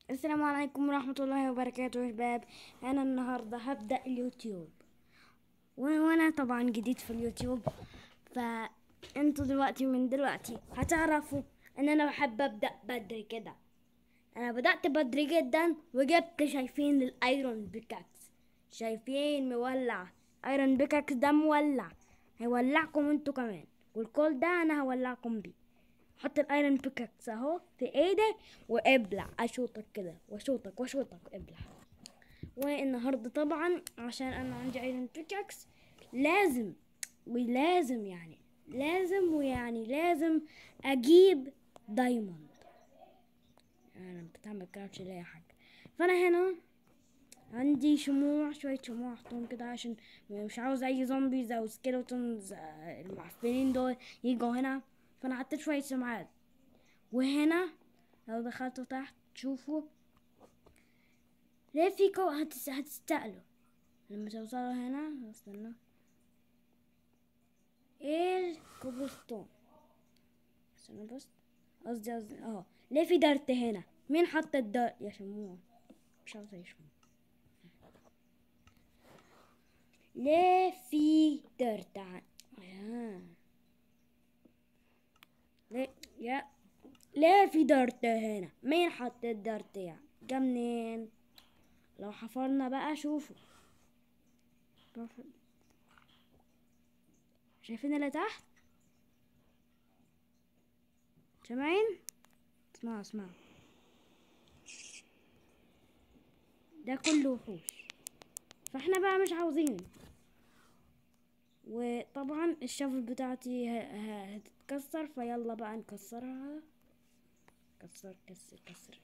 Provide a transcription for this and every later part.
السلام عليكم ورحمة الله وبركاته يا شباب أنا النهاردة هبدأ اليوتيوب و- وأنا طبعا جديد في اليوتيوب فأنتوا دلوقتي من دلوقتي هتعرفوا إن أنا بحب أبدأ بدري كده أنا بدأت بدري جدا وجبت شايفين الأيرون بيكاكس شايفين مولع أيرون بيكاكس ده مولع هيولعكم انتوا كمان والكل ده أنا هولعكم بيه حط الايرون بيكاكس اهو في ايدي وابلع اشوطك كده واشوطك واشوطك ابلع والنهارده طبعا عشان انا عندي ايرون بيكاكس لازم ولازم يعني لازم ويعني لازم اجيب دايموند انا بتعمل كراوتش ليه يا حاجه فانا هنا عندي شموع شوية شموع احطهم كده عشان مش عاوز اي زومبيز او سكيلتونز المعفنين دول يجوا هنا فانا حطيت شوية شمعات وهنا لو دخلتوا تحت تشوفوا ليه فيكو هتس... هتستقلوا لما توصلوا هنا استنى ايه الكوبلستون استنى بس قصدي قصدي اه ليه في دارت هنا مين حط الدارت يا شموع مش عاوزة يشموع ليه في دارت ع- آه. ليه يا ليه في دارت هنا مين حط الدارت يعني جا منين لو حفرنا بقى شوفوا شايفين اللي تحت سامعين اسمعوا اسمعوا ده كله وحوش فاحنا بقى مش عاوزين وطبعا الشفل بتاعتي ه- ه- هتتكسر فيلا بقى نكسرها كسر كسر كسر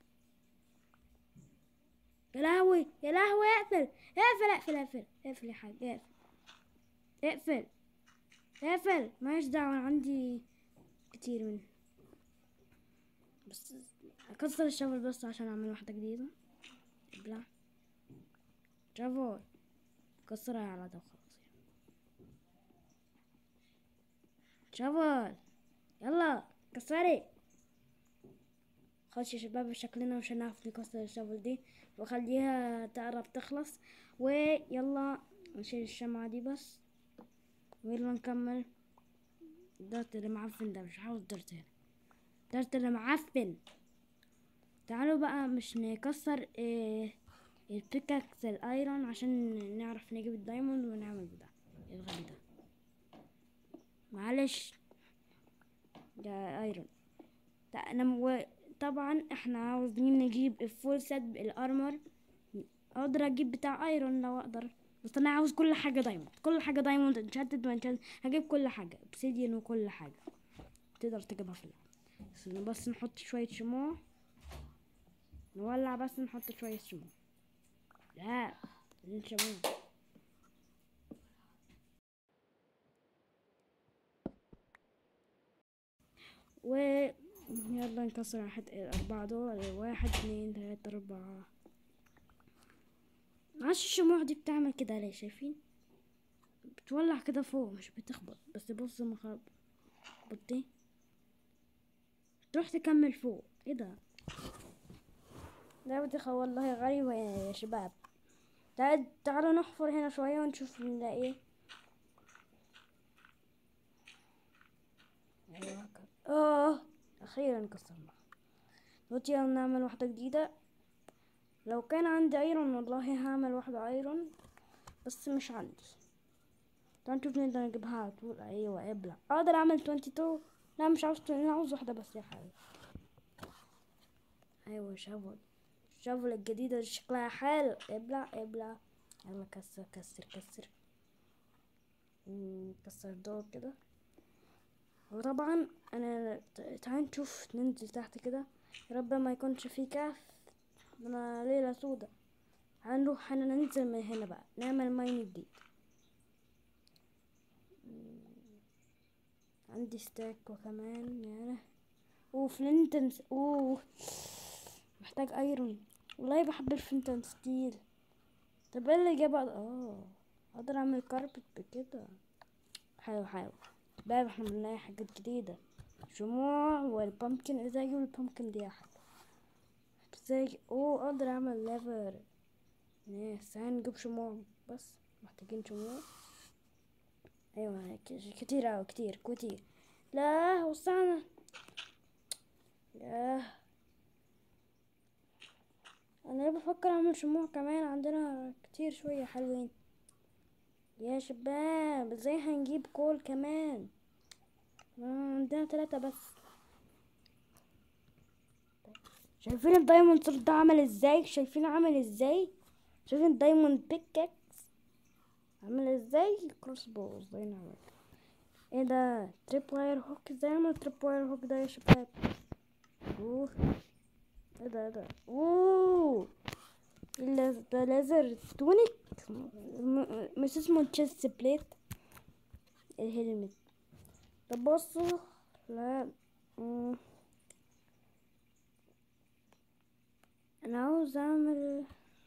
يا لهوي يا لهوي اقفل اقفل اقفل اقفل اقفل يا حاج اقفل اقفل اقفل ماليش دعوة أنا عندي كتير من بس اكسر الشفل بس عشان اعمل واحدة جديدة ابلع شفل كسرها على ده وخلاص شفل يلا كسري خلاص يا شباب شكلنا مش هنعرف نكسر الشفل دي وخليها تقرب تخلص ويلا نشيل الشمعة دي بس ويلا نكمل الدرت اللي معفن ده مش عاوز درت هنا الدرت اللي معفن تعالوا بقى مش نكسر إيه البيكاكس الايرون عشان نعرف نجيب الدايموند ونعمل ده الغبي ده معلش ده ايرون ده انا مو... طبعا احنا عاوزين نجيب الفول سيت الارمر اقدر اجيب بتاع ايرون لو اقدر بس انا عاوز كل حاجه دايموند كل حاجه دايموند انشدد وانشدد هجيب كل حاجه obsidian وكل حاجه تقدر تجيبها في اللعبة بس إنه بس نحط شويه شموع نولع بس نحط شويه شموع لا عايزين شموع و يلا نكسر واحد الأربعة دول واحد اتنين تلاتة أربعة معرفش الشموع دي بتعمل كده ليه شايفين بتولع كده فوق مش بتخبط بس بص ما خبطتي تروح تكمل فوق ايه ده لعبة دي والله غريبة يا يا شباب تعال تعالوا نحفر هنا شوية ونشوف نلاقي ايه ايوه كده. اه اخيرا كسرنا دلوقتي يلا نعمل واحدة جديدة لو كان عندي ايرون والله هعمل واحدة ايرون بس مش عندي تعال نشوف نقدر نجيبها على طول ايوه ابلع اقدر اعمل 22 لا مش عاوز 20 انا عاوز واحدة بس يا حبيبي ايوه شافل الشافل الجديدة اللي شكلها حلو ابلع ابلع يلا كسر كسر كسر مم، كسر دول كده وطبعا انا تعال نشوف ننزل تحت كده يا رب ما يكونش في كهف انا ليلة سودة هنروح هنا ننزل من هنا بقى نعمل ماين جديد مم، عندي ستاك وكمان يعني اوه فلنتنس اوه محتاج ايرون والله بحب الفلنتن ستيل طب ايه اللي جاب اه اقدر اعمل كاربت بكده حلو حلو بقى احنا بنلاقي حاجات جديدة شموع والبامكن ازاي اجيب البامكن دي يا حاجة بس ازاي اوه اقدر اعمل ليفر ناس هنجيب شموع بس محتاجين شموع ايوه ك- كتير اوي كتير كتير لا وسعنا ياه انا ليه بفكر اعمل شموع كمان عندنا كتير شوية حلوين يا شباب ازاي هنجيب كول كمان آه، عندنا ثلاثة بس شايفين الدايموند سورد ده عامل ازاي شايفين عامل ازاي شايفين الدايموند بيكاكس عامل ازاي كروس بو ازاي نعمل ايه ده تريب واير هوك ازاي اعمل تريب واير هوك ده يا شباب اوه ايه ده ايه ده اوه اللاز- ده لازر تونيك م- مش اسمه تشيست بليت الهلمت طب بصوا لا مم. انا عاوز اعمل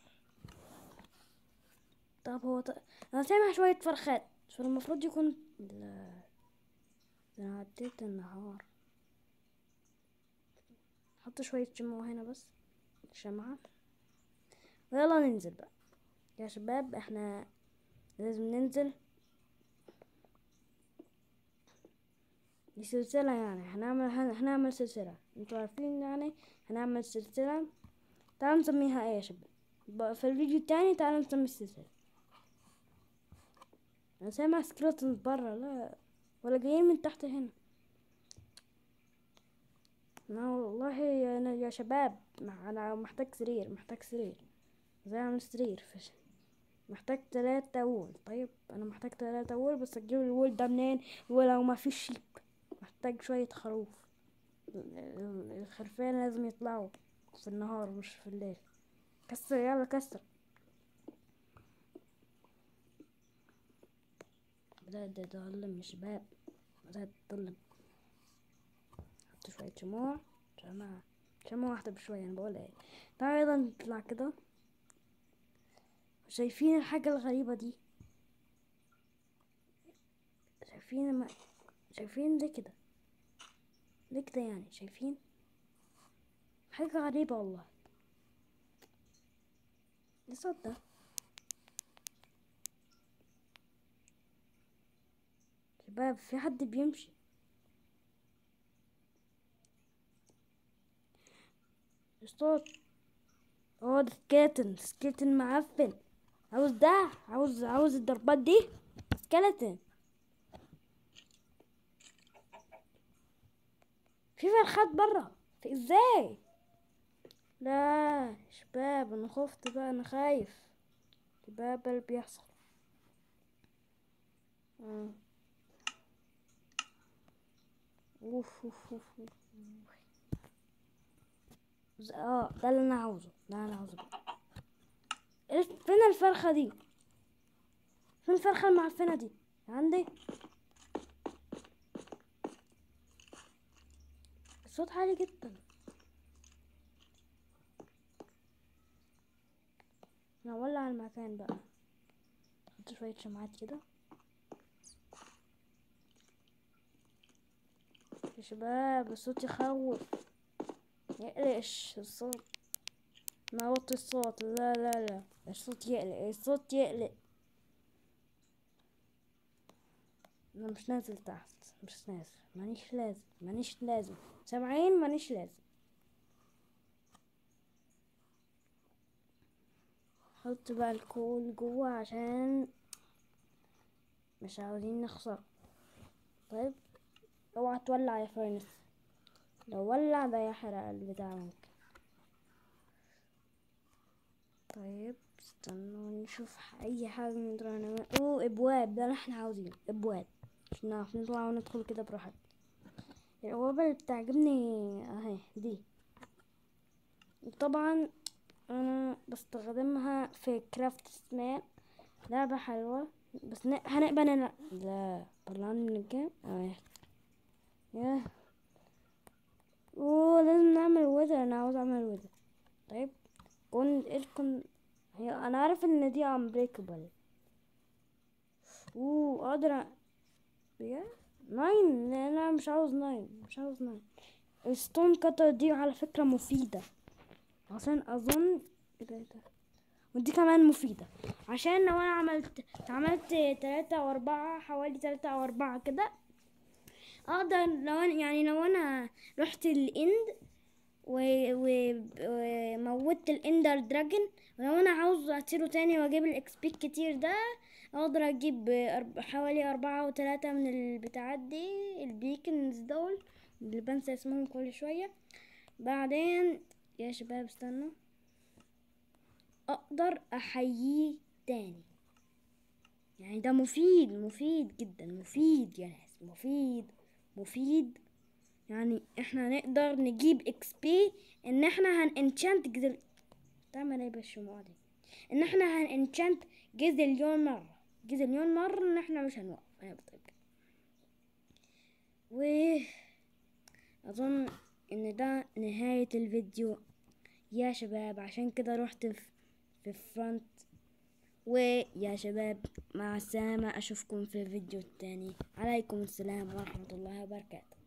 طب هو ط... انا سامع شوية فرخات فالمفروض يكون لا ده انا عديت النهار حط شوية شموع هنا بس شمعة ويلا ننزل بقى يا شباب احنا لازم ننزل دي سلسلة يعني هنعمل هن- هنعمل سلسلة انتوا عارفين يعني هنعمل سلسلة تعالوا نسميها ايه يا شباب ب- في الفيديو التاني تعالوا نسمي السلسلة انا سامع سكرتون برا لا ولا جايين من تحت هنا لا والله يا, أنا يا شباب مع- انا محتاج سرير محتاج سرير ازاي اعمل سرير فش محتاج تلاتة وول طيب انا محتاج تلاتة وول بس اجيب الوول ده منين ولو ما فيش شيب محتاج شوية خروف ال- ال- الخرفان لازم يطلعوا في النهار مش في الليل كسر يلا كسر بدأت تظلم يا شباب بدأت تظلم حط شوية شموع شمعة شمعة واحدة بشوية أنا بقول ايه تعالوا يلا نطلع كده شايفين الحاجة الغريبة دي شايفين ما شايفين ليه كده ليه كده يعني شايفين حاجة غريبة والله ايه الصوت ده شباب في حد بيمشي الصوت اه ده سكيلتن سكيلتن معفن عاوز ده عاوز عاوز الضربات دي سكيلتن في فرخات برا في ازاي لا شباب انا خفت بقى انا خايف شباب اللي بيحصل آه. اوف اوف اوف اوف ز- اه ده اللي انا عاوزه ده اللي انا عاوزه بقى. إيه- فين الفرخة دي فين الفرخة المعفنة دي عندي الصوت عالي جدا نولع المكان بقى نحط شوية شمعات كده يا شباب الصوت يخوف يقلقش الصوت ما وطي الصوت لا لا لا الصوت يقلق الصوت يقلق انا مش نازل تحت مش نازل مانيش لازم مانيش لازم سامعين مانيش لازم حط بقى الكول جوه عشان مش عاوزين نخسر طيب اوعى تولع يا فارنس لو ولع ده يحرق البتاع ممكن طيب استنوا نشوف اي حاجة نقدر نعمل اوه ابواب ده اللي احنا عاوزينه ابواب عشان نعرف نطلع وندخل كده براحتنا الابواب اللي بتعجبني اهي دي طبعا انا بستخدمها في كرافت سمان لعبة حلوة بس ن... هنبقى نلعب لا طلعني من الجيم اه ياه اوه لازم نعمل وذر انا عاوز اعمل وذر طيب كون الكون هي انا عارف ان دي unbreakable اوه اقدر أ- يا ناين لا، انا مش عاوز ناين مش عاوز ناين الستون كتر دي على فكرة مفيدة عشان اظن إيه ده إيه ده؟ ودي كمان مفيدة عشان لو انا عملت عملت تلاتة او اربعة حوالي تلاتة او اربعة كده اقدر لو انا يعني لو انا رحت الاند و- و- وموتت الاندر دراجون ولو انا عاوز اطيره تاني واجيب الاكس بي كتير ده اقدر اجيب أرب- حوالي اربعة وتلاتة من البتاعات دي البيكنز دول اللي بنسى اسمهم كل شوية بعدين يا شباب استنوا اقدر احييه تاني يعني ده مفيد مفيد جدا مفيد يا ناس مفيد مفيد يعني احنا نقدر نجيب اكس بي ان احنا هننشانت جزل تعمل ايه بالشموع دي ان احنا هننشانت جزليون مرة جزليون مرة ان احنا مش هنوقف هنبطل و اظن ان ده نهاية الفيديو يا شباب عشان كده رحت في في فرونت ويا شباب مع السلامة اشوفكم في الفيديو التاني عليكم السلام ورحمة الله وبركاته